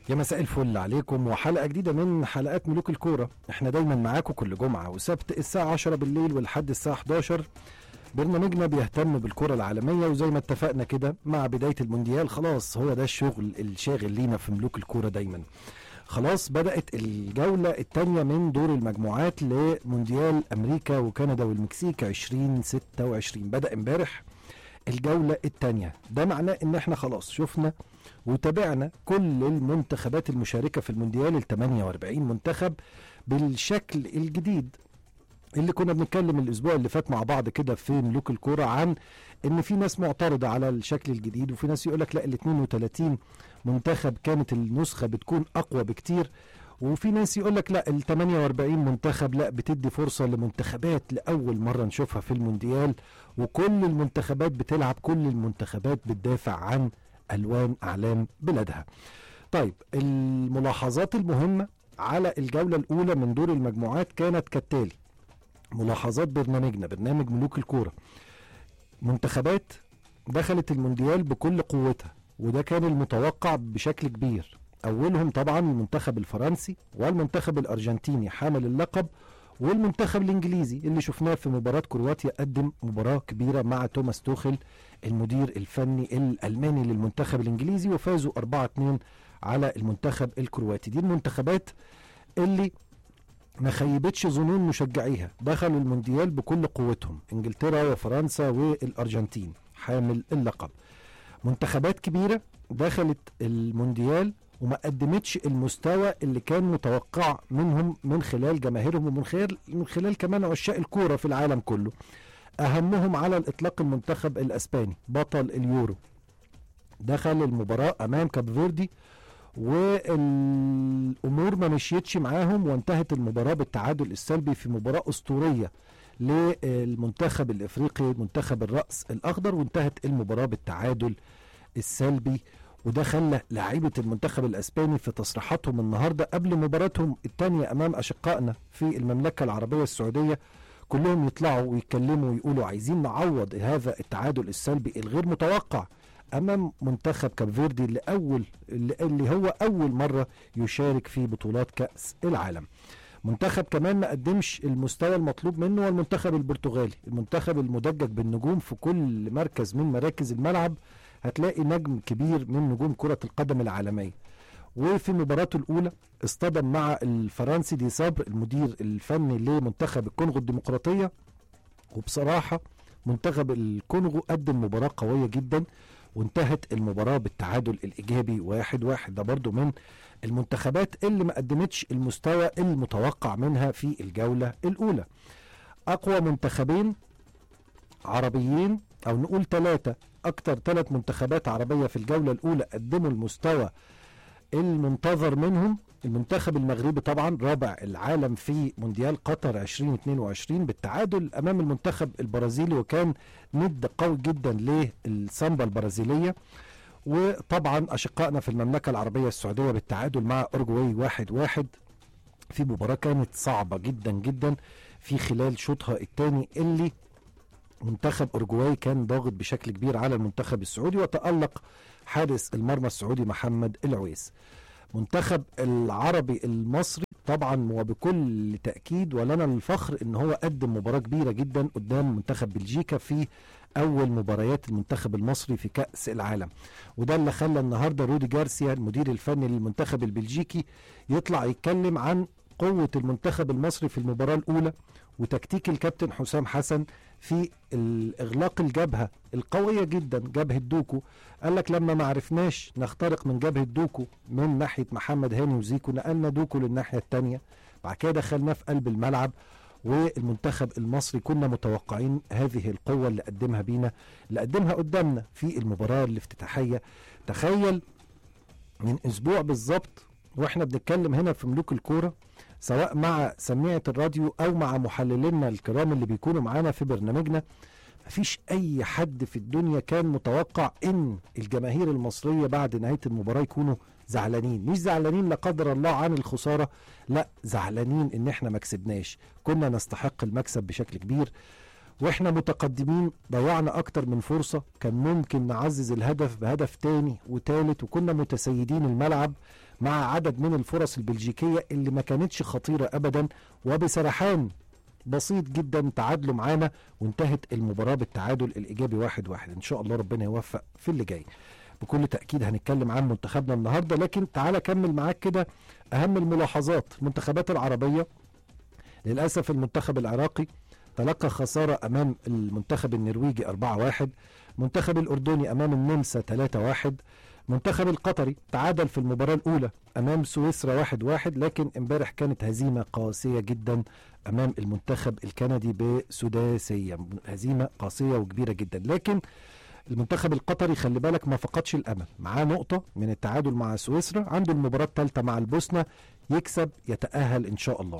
يا مساء الفل عليكم وحلقة جديدة من حلقات ملوك الكورة احنا دايما معاكم كل جمعة وسبت الساعة 10 بالليل ولحد الساعة 11 برنامجنا بيهتم بالكرة العالمية وزي ما اتفقنا كده مع بداية المونديال خلاص هو ده الشغل الشاغل لينا في ملوك الكورة دايما خلاص بدأت الجولة الثانية من دور المجموعات لمونديال أمريكا وكندا والمكسيك 2026 بدأ امبارح الجولة الثانية ده معناه ان احنا خلاص شفنا وتابعنا كل المنتخبات المشاركة في المونديال ال 48 منتخب بالشكل الجديد اللي كنا بنتكلم الاسبوع اللي فات مع بعض كده في ملوك الكوره عن ان في ناس معترضه على الشكل الجديد وفي ناس يقول لك لا ال 32 منتخب كانت النسخه بتكون اقوى بكتير وفي ناس يقول لك لا ال 48 منتخب لا بتدي فرصه لمنتخبات لاول مره نشوفها في المونديال وكل المنتخبات بتلعب كل المنتخبات بتدافع عن الوان اعلام بلادها. طيب الملاحظات المهمه على الجوله الاولى من دور المجموعات كانت كالتالي ملاحظات برنامجنا برنامج ملوك الكوره منتخبات دخلت المونديال بكل قوتها وده كان المتوقع بشكل كبير اولهم طبعا المنتخب الفرنسي والمنتخب الارجنتيني حامل اللقب والمنتخب الانجليزي اللي شفناه في مباراه كرواتيا قدم مباراه كبيره مع توماس توخل المدير الفني الالماني للمنتخب الانجليزي وفازوا 4-2 على المنتخب الكرواتي دي المنتخبات اللي ما خيبتش ظنون مشجعيها دخلوا المونديال بكل قوتهم انجلترا وفرنسا والارجنتين حامل اللقب منتخبات كبيره دخلت المونديال وما قدمتش المستوى اللي كان متوقع منهم من خلال جماهيرهم ومن خلال من خلال كمان عشاق الكوره في العالم كله اهمهم على الاطلاق المنتخب الاسباني بطل اليورو دخل المباراه امام كاب فيردي والامور ما مشيتش معاهم وانتهت المباراه بالتعادل السلبي في مباراه اسطوريه للمنتخب الافريقي منتخب الراس الاخضر وانتهت المباراه بالتعادل السلبي وده خلى لعيبه المنتخب الاسباني في تصريحاتهم النهارده قبل مباراتهم الثانيه امام اشقائنا في المملكه العربيه السعوديه كلهم يطلعوا ويتكلموا ويقولوا عايزين نعوض هذا التعادل السلبي الغير متوقع امام منتخب كاب فيردي اللي اول اللي هو اول مره يشارك في بطولات كاس العالم منتخب كمان ما قدمش المستوى المطلوب منه هو المنتخب البرتغالي المنتخب المدجج بالنجوم في كل مركز من مراكز الملعب هتلاقي نجم كبير من نجوم كرة القدم العالمية وفي مباراته الأولى اصطدم مع الفرنسي دي صبر المدير الفني لمنتخب الكونغو الديمقراطية وبصراحة منتخب الكونغو قدم مباراة قوية جدا وانتهت المباراة بالتعادل الإيجابي واحد واحد ده برضو من المنتخبات اللي ما قدمتش المستوى المتوقع منها في الجولة الأولى أقوى منتخبين عربيين أو نقول ثلاثة أكتر ثلاث منتخبات عربية في الجولة الأولى قدموا المستوى المنتظر منهم المنتخب المغربي طبعا رابع العالم في مونديال قطر 2022 بالتعادل امام المنتخب البرازيلي وكان ند قوي جدا للسامبا البرازيليه وطبعا اشقائنا في المملكه العربيه السعوديه بالتعادل مع اورجواي واحد واحد في مباراه كانت صعبه جدا جدا في خلال شوطها الثاني اللي منتخب اورجواي كان ضاغط بشكل كبير على المنتخب السعودي وتالق حارس المرمى السعودي محمد العويس منتخب العربي المصري طبعا وبكل تاكيد ولنا الفخر ان هو قدم مباراه كبيره جدا قدام منتخب بلجيكا في اول مباريات المنتخب المصري في كاس العالم وده اللي خلى النهارده رودي جارسيا المدير الفني للمنتخب البلجيكي يطلع يتكلم عن قوه المنتخب المصري في المباراه الاولى وتكتيك الكابتن حسام حسن في اغلاق الجبهه القويه جدا جبهه دوكو قال لك لما ما عرفناش نخترق من جبهه دوكو من ناحيه محمد هاني وزيكو نقلنا دوكو للناحيه الثانيه بعد كده دخلناه في قلب الملعب والمنتخب المصري كنا متوقعين هذه القوة اللي قدمها بينا اللي قدمها قدامنا في المباراة الافتتاحية تخيل من أسبوع بالظبط واحنا بنتكلم هنا في ملوك الكورة سواء مع سميعة الراديو أو مع محللينا الكرام اللي بيكونوا معانا في برنامجنا مفيش أي حد في الدنيا كان متوقع إن الجماهير المصرية بعد نهاية المباراة يكونوا زعلانين مش زعلانين لا قدر الله عن الخسارة لا زعلانين إن إحنا ما كسبناش كنا نستحق المكسب بشكل كبير واحنا متقدمين ضيعنا اكتر من فرصة كان ممكن نعزز الهدف بهدف تاني وتالت وكنا متسيدين الملعب مع عدد من الفرص البلجيكية اللي ما كانتش خطيرة ابدا وبسرحان بسيط جدا تعادلوا معانا وانتهت المباراة بالتعادل الايجابي واحد واحد ان شاء الله ربنا يوفق في اللي جاي بكل تأكيد هنتكلم عن منتخبنا النهاردة لكن تعالى كمل معاك كده أهم الملاحظات المنتخبات العربية للأسف المنتخب العراقي تلقى خسارة أمام المنتخب النرويجي 4-1 المنتخب الأردني أمام النمسا 3-1 المنتخب القطري تعادل في المباراة الأولى أمام سويسرا 1-1 لكن امبارح كانت هزيمة قاسية جدا أمام المنتخب الكندي بسداسية هزيمة قاسية وكبيرة جدا لكن المنتخب القطري خلي بالك ما فقدش الامل معاه نقطه من التعادل مع سويسرا عنده المباراه الثالثه مع البوسنه يكسب يتاهل ان شاء الله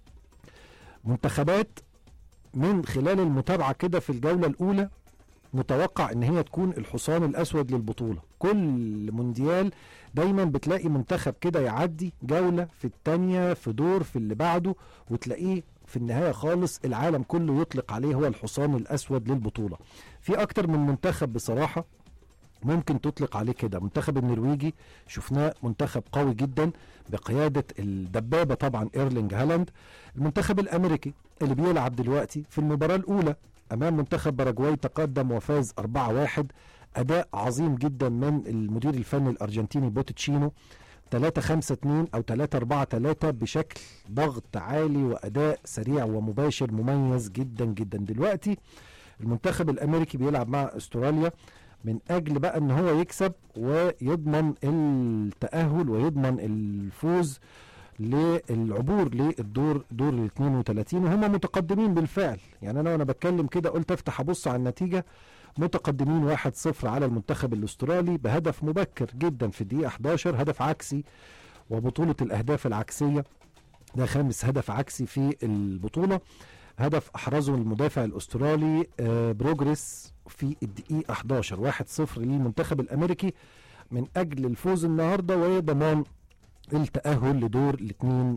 منتخبات من خلال المتابعه كده في الجوله الاولى متوقع ان هي تكون الحصان الاسود للبطوله كل مونديال دايما بتلاقي منتخب كده يعدي جوله في الثانيه في دور في اللي بعده وتلاقيه في النهايه خالص العالم كله يطلق عليه هو الحصان الاسود للبطوله في اكتر من منتخب بصراحه ممكن تطلق عليه كده منتخب النرويجي شفناه منتخب قوي جدا بقيادة الدبابة طبعا ايرلينج هالاند المنتخب الامريكي اللي بيلعب دلوقتي في المباراة الاولى امام منتخب باراجواي تقدم وفاز 4-1 اداء عظيم جدا من المدير الفني الارجنتيني بوتشينو 3 5 2 او 3 4 3 بشكل ضغط عالي واداء سريع ومباشر مميز جدا جدا دلوقتي المنتخب الامريكي بيلعب مع استراليا من اجل بقى ان هو يكسب ويضمن التاهل ويضمن الفوز للعبور للدور دور ال 32 وهم متقدمين بالفعل يعني انا وانا بتكلم كده قلت افتح ابص على النتيجه متقدمين 1-0 على المنتخب الاسترالي بهدف مبكر جدا في الدقيقه 11 هدف عكسي وبطوله الاهداف العكسيه ده خامس هدف عكسي في البطوله هدف احرزه المدافع الاسترالي آه بروجريس في الدقيقه 11 1-0 للمنتخب الامريكي من اجل الفوز النهارده وضمان التاهل لدور ال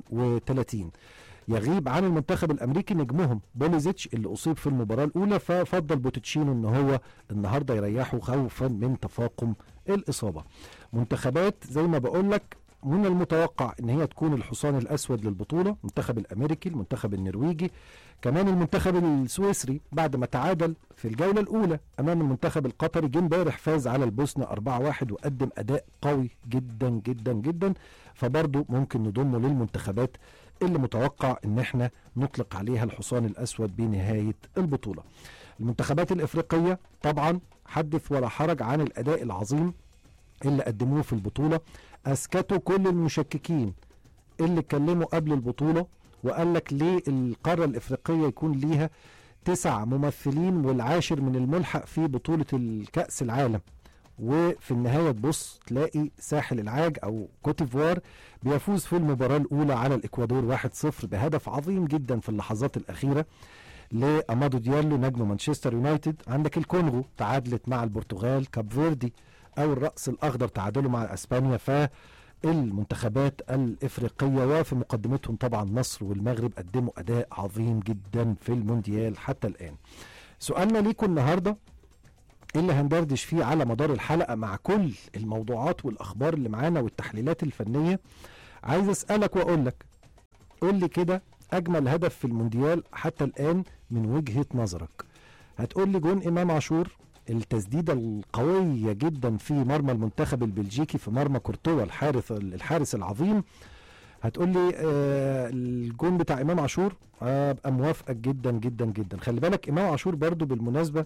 32 يغيب عن المنتخب الامريكي نجمهم بوليزيتش اللي اصيب في المباراه الاولى ففضل بوتشينو ان هو النهارده يريحه خوفا من تفاقم الاصابه منتخبات زي ما بقول لك من المتوقع ان هي تكون الحصان الاسود للبطوله المنتخب الامريكي المنتخب النرويجي كمان المنتخب السويسري بعد ما تعادل في الجوله الاولى امام المنتخب القطري جه امبارح فاز على البوسنه 4-1 وقدم اداء قوي جدا جدا جدا فبرضه ممكن نضمه للمنتخبات اللي متوقع ان احنا نطلق عليها الحصان الاسود بنهايه البطوله. المنتخبات الافريقيه طبعا حدث ولا حرج عن الاداء العظيم اللي قدموه في البطوله اسكتوا كل المشككين اللي اتكلموا قبل البطوله وقال لك ليه القاره الافريقيه يكون ليها تسع ممثلين والعاشر من الملحق في بطوله الكاس العالم وفي النهايه تبص تلاقي ساحل العاج او كوتيفوار بيفوز في المباراه الاولى على الاكوادور 1-0 بهدف عظيم جدا في اللحظات الاخيره لامادو ديالو نجم مانشستر يونايتد عندك الكونغو تعادلت مع البرتغال كاب فيردي او الراس الاخضر تعادلوا مع اسبانيا فالمنتخبات الافريقيه وفي مقدمتهم طبعا مصر والمغرب قدموا اداء عظيم جدا في المونديال حتى الان سؤالنا ليكم النهارده اللي هندردش فيه على مدار الحلقه مع كل الموضوعات والاخبار اللي معانا والتحليلات الفنيه عايز اسالك واقول لك قول لي كده اجمل هدف في المونديال حتى الان من وجهه نظرك هتقول لي جون امام عاشور التسديده القويه جدا في مرمى المنتخب البلجيكي في مرمى كورتوا الحارس الحارس العظيم هتقول لي آه الجون بتاع امام عاشور ابقى آه موافقك جدا جدا جدا خلي بالك امام عاشور برضو بالمناسبه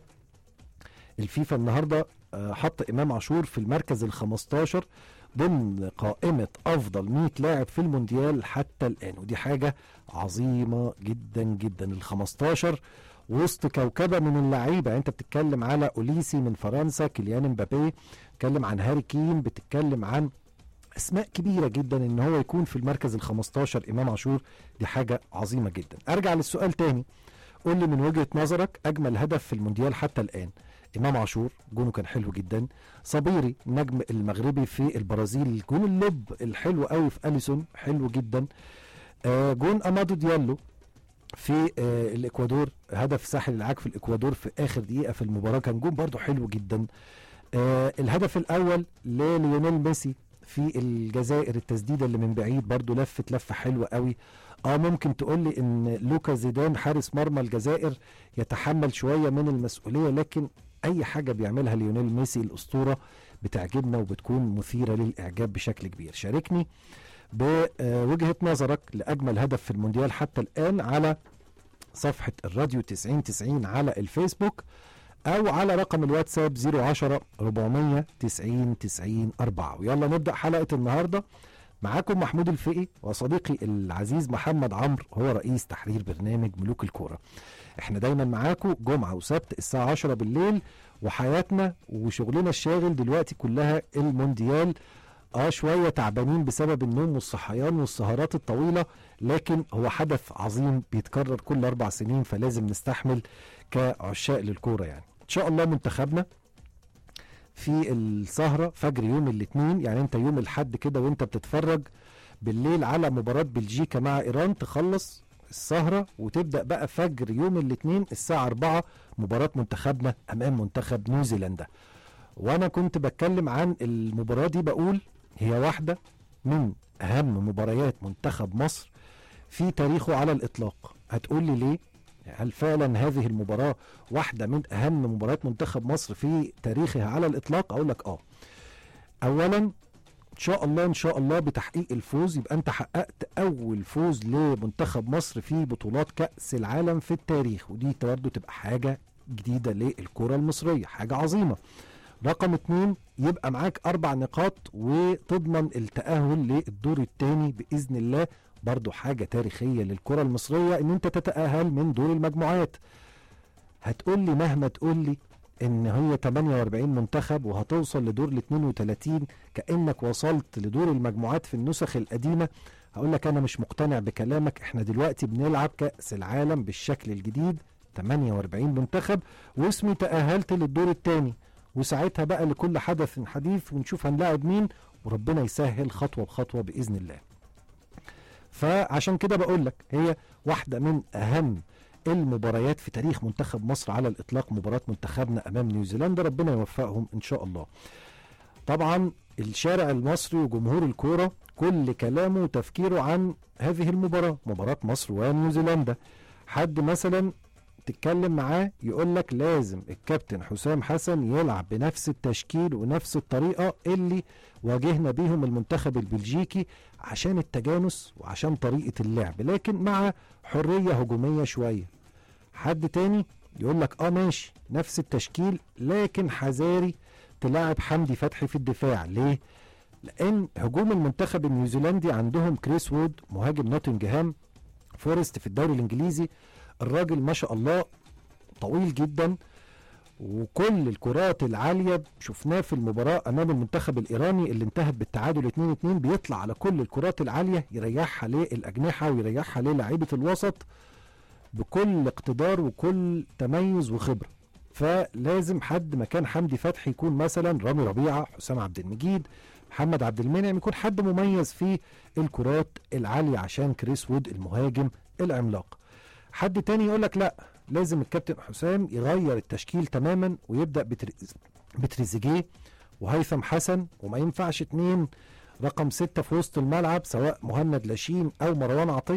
الفيفا النهارده آه حط امام عاشور في المركز ال 15 ضمن قائمه افضل 100 لاعب في المونديال حتى الان ودي حاجه عظيمه جدا جدا ال 15 وسط كوكبه من اللعيبه يعني انت بتتكلم على اوليسي من فرنسا كيليان امبابي بتتكلم عن هاري كين بتتكلم عن اسماء كبيره جدا ان هو يكون في المركز ال 15 امام عاشور دي حاجه عظيمه جدا ارجع للسؤال تاني قول لي من وجهه نظرك اجمل هدف في المونديال حتى الان امام عاشور جونه كان حلو جدا صبيري النجم المغربي في البرازيل جون اللب الحلو قوي في اليسون حلو جدا آه جون امادو ديالو في آه الاكوادور هدف ساحل العاج في الاكوادور في اخر دقيقه في المباراه كان جون برضو حلو جدا آه الهدف الاول لليونيل ميسي في الجزائر التسديده اللي من بعيد برضو لفت لفه حلوه قوي اه ممكن تقول لي ان لوكا زيدان حارس مرمى الجزائر يتحمل شويه من المسؤوليه لكن اي حاجه بيعملها ليونيل ميسي الاسطوره بتعجبنا وبتكون مثيره للاعجاب بشكل كبير شاركني بوجهه نظرك لاجمل هدف في المونديال حتى الان على صفحه الراديو 9090 على الفيسبوك او على رقم الواتساب 010 490 90 4 ويلا نبدا حلقه النهارده معاكم محمود الفقي وصديقي العزيز محمد عمرو هو رئيس تحرير برنامج ملوك الكوره احنا دايما معاكم جمعه وسبت الساعه 10 بالليل وحياتنا وشغلنا الشاغل دلوقتي كلها المونديال اه شويه تعبانين بسبب النوم والصحيان والسهرات الطويله لكن هو حدث عظيم بيتكرر كل اربع سنين فلازم نستحمل كعشاق للكوره يعني ان شاء الله منتخبنا في السهره فجر يوم الاثنين يعني انت يوم الحد كده وانت بتتفرج بالليل على مباراه بلجيكا مع ايران تخلص السهره وتبدا بقى فجر يوم الاثنين الساعه 4 مباراه منتخبنا امام منتخب نيوزيلندا وانا كنت بتكلم عن المباراه دي بقول هي واحده من اهم مباريات منتخب مصر في تاريخه على الاطلاق هتقول لي ليه هل فعلا هذه المباراه واحده من اهم مباريات منتخب مصر في تاريخها على الاطلاق اقول لك اه اولا ان شاء الله ان شاء الله بتحقيق الفوز يبقى انت حققت اول فوز لمنتخب مصر في بطولات كاس العالم في التاريخ ودي برضه تبقى حاجه جديده للكره المصريه حاجه عظيمه رقم اتنين يبقى معاك اربع نقاط وتضمن التاهل للدور الثاني باذن الله برضو حاجة تاريخية للكرة المصرية ان انت تتأهل من دور المجموعات هتقول لي مهما تقول لي ان هي 48 منتخب وهتوصل لدور ال 32 كانك وصلت لدور المجموعات في النسخ القديمه هقول لك انا مش مقتنع بكلامك احنا دلوقتي بنلعب كاس العالم بالشكل الجديد 48 منتخب واسمي تاهلت للدور الثاني وساعتها بقى لكل حدث حديث ونشوف هنلاعب مين وربنا يسهل خطوه بخطوه باذن الله فعشان كده بقول لك هي واحده من اهم المباريات في تاريخ منتخب مصر على الاطلاق مباراه منتخبنا امام نيوزيلندا ربنا يوفقهم ان شاء الله طبعا الشارع المصري وجمهور الكوره كل كلامه وتفكيره عن هذه المباراه مباراه مصر ونيوزيلندا حد مثلا تتكلم معاه يقول لك لازم الكابتن حسام حسن يلعب بنفس التشكيل ونفس الطريقه اللي واجهنا بيهم المنتخب البلجيكي عشان التجانس وعشان طريقه اللعب لكن مع حريه هجوميه شويه حد تاني يقول لك اه ماشي نفس التشكيل لكن حذاري تلاعب حمدي فتحي في الدفاع ليه لان هجوم المنتخب النيوزيلندي عندهم كريس وود مهاجم نوتنجهام فورست في الدوري الانجليزي الراجل ما شاء الله طويل جدا وكل الكرات العالية شفناه في المباراة أمام المنتخب الإيراني اللي انتهت بالتعادل 2-2 بيطلع على كل الكرات العالية يريحها للأجنحة ويريحها للاعيبة الوسط بكل اقتدار وكل تميز وخبرة فلازم حد مكان حمدي فتحي يكون مثلا رامي ربيعة حسام عبد المجيد محمد عبد المنعم يكون حد مميز في الكرات العالية عشان كريس وود المهاجم العملاق حد تاني يقول لك لا لازم الكابتن حسام يغير التشكيل تماما ويبدا بتريز بتريزيجيه وهيثم حسن وما ينفعش اتنين رقم ستة في وسط الملعب سواء مهند لاشين او مروان عطية